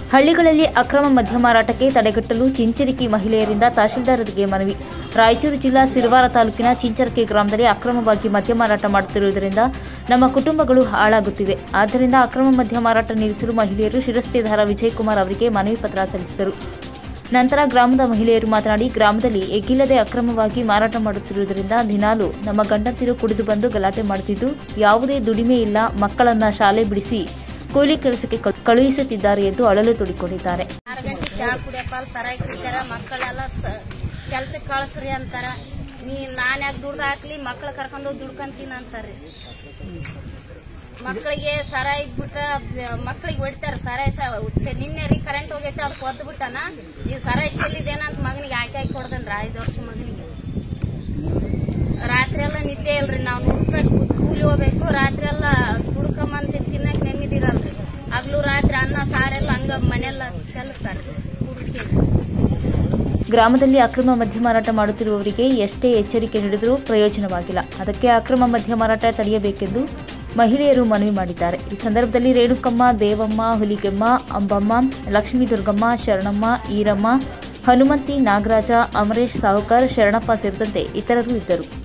ಹಳ್ಳಿಗಳಲ್ಲಿ ಅಕ್ರಮ ಮದ್ಯ ಮಾರಾಟಕ್ಕೆ ತಡೆಗಟ್ಟಲು ಚಿಂಚರಿಕಿ ಮಹಿಳೆಯರಿಂದ ತಹಶೀಲ್ದಾರರಿಗೆ ಮನವಿ ರಾಯಚೂರು ಜಿಲ್ಲಾ ಸಿರವಾರ ತಾಲೂಕಿನ ಚಿಂಚರಕಿ ಗ್ರಾಮದಲ್ಲಿ ಅಕ್ರಮವಾಗಿ ಮದ್ಯ ಮಾರಾಟ ಮಾಡುತ್ತಿರುವುದರಿಂದ ನಮ್ಮ ಕುಟುಂಬಗಳು ಹಾಳಾಗುತ್ತಿವೆ ಆದ್ದರಿಂದ ಅಕ್ರಮ ಮದ್ಯ ಮಾರಾಟ ನಿಲ್ಲಿಸಲು ಮಹಿಳೆಯರು ಶಿರಸ್ತೆದಾರ ವಿಜಯಕುಮಾರ್ ಅವರಿಗೆ ಮನವಿ ಪತ್ರ ಸಲ್ಲಿಸಿದರು ನಂತರ ಗ್ರಾಮದ ಮಹಿಳೆಯರು ಮಾತನಾಡಿ ಗ್ರಾಮದಲ್ಲಿ ಎಗ್ಗಿಲ್ಲದೆ ಅಕ್ರಮವಾಗಿ ಮಾರಾಟ ಮಾಡುತ್ತಿರುವುದರಿಂದ ದಿನಾಲು ನಮ್ಮ ಗಂಡಂತಿರು ಕುಡಿದು ಬಂದು ಗಲಾಟೆ ಮಾಡುತ್ತಿದ್ದು ಯಾವುದೇ ದುಡಿಮೆ ಇಲ್ಲ ಮಕ್ಕಳನ್ನ ಶಾಲೆ ಬಿಡಿಸಿ ಕೂಲಿ ಕೆಲಸಕ್ಕೆ ಕಳು- ಕಳುಹಿಸುತ್ತಿದ್ದಾರೆ ಎಂದು ಅಳಲು ತೋಡಿಕೊಂಡಿದ್ದಾರೆ ಆರು ಗಂಟೆ ಚಾ ಕುಡಿಯಪ್ಪ ಅಲ್ಲಿ ಸರಾಯಿ ಕುಡಿತಾರ ಮಕ್ಕಳೆಲ್ಲ ಕೆಲ್ಸಕ್ಕೆ ಕಳಿಸ್ರಿ ಅಂತಾರ ನೀ ನಾನ್ ಯಾಕೆ ದುಡ್ದು ಹಾಕ್ಲಿ ಮಕ್ಳು ಕರ್ಕೊಂಡು ಹೋಗಿ ದುಡ್ಕಂತೀನಿ ಅಂತಾರ್ರಿ ಮಕ್ಕಳಿಗೆ ಸರಾಯಿ ಬಿಟ್ಟ ಮಕ್ಕಳಿಗೆ ಹೊಡಿತಾರ ಸರಾಯಿ ಸ ಚೆ- ನಿನ್ನೆ ರೀ ಕರೆಂಟ್ ಹೋಗೈತೆ ಅದು ಕೊದ್ದು ಬಿಟ್ಟಾನ ಈ ಸರಾಯಿ ಚೆಲ್ಲಿದೇನಂತ ಮಗನಿಗೆ ಹಾಕಿ ಹಾಕಿ ಕೊಡ್ದನ್ರಿ ಐದು ವರ್ಷ ಮಗನಿಗೆ ರಾತ್ರಿ ಎಲ್ಲ ನಿದ್ದೆ ಇಲ್ರಿ ನಾವು ನೂರು ರೂಪಾಯಿ ಕೂ- ಕೂಲಿ ಹೋಗ್ಬೇಕು ರಾತ್ರಿ ಎಲ್ಲ ದುಡ್ಕೊಂಬಂತ ತಿನ್ನಕ್ ನೆಮ್ಮದಿರಲ್ರಿ ಹಗ್ಲು ರಾತ್ರಿ ಅನ್ನ ಸಾರೆಲ್ಲ ಹಂಗ ಮನೆಯೆಲ್ಲ ಚೆಲ್ತಾರ್ರಿ ಕುಡ್ದು ಕೇಸ್ ಗ್ರಾಮದಲ್ಲಿ ಅಕ್ರಮ ಮದ್ಯ ಮಾರಾಟ ಮಾಡುತ್ತಿರುವವರಿಗೆ ಎಷ್ಟೇ ಎಚ್ಚರಿಕೆ ನೀಡಿದರೂ ಪ್ರಯೋಜನವಾಗಿಲ್ಲ ಅದಕ್ಕೆ ಅಕ್ರಮ ಮದ್ಯ ಮಾರಾಟ ತಡೆಯಬೇಕೆಂದು ಮಹಿಳೆಯರು ಮನವಿ ಮಾಡಿದ್ದಾರೆ ಈ ಸಂದರ್ಭದಲ್ಲಿ ರೇಣುಕಮ್ಮ ದೇವಮ್ಮ ಹುಲಿಗೆಮ್ಮ ಅಂಬಮ್ಮ ಲಕ್ಷ್ಮೀ ದುರ್ಗಮ್ಮ ಶರಣಮ್ಮ ಈರಮ್ಮ ಹನುಮಂತಿ ನಾಗರಾಜ ಅಮರೇಶ್ ಸಾಹುಕರ್ ಶರಣಪ್ಪ ಸೇರಿದಂತೆ ಇತರರು ಇದ್ದರು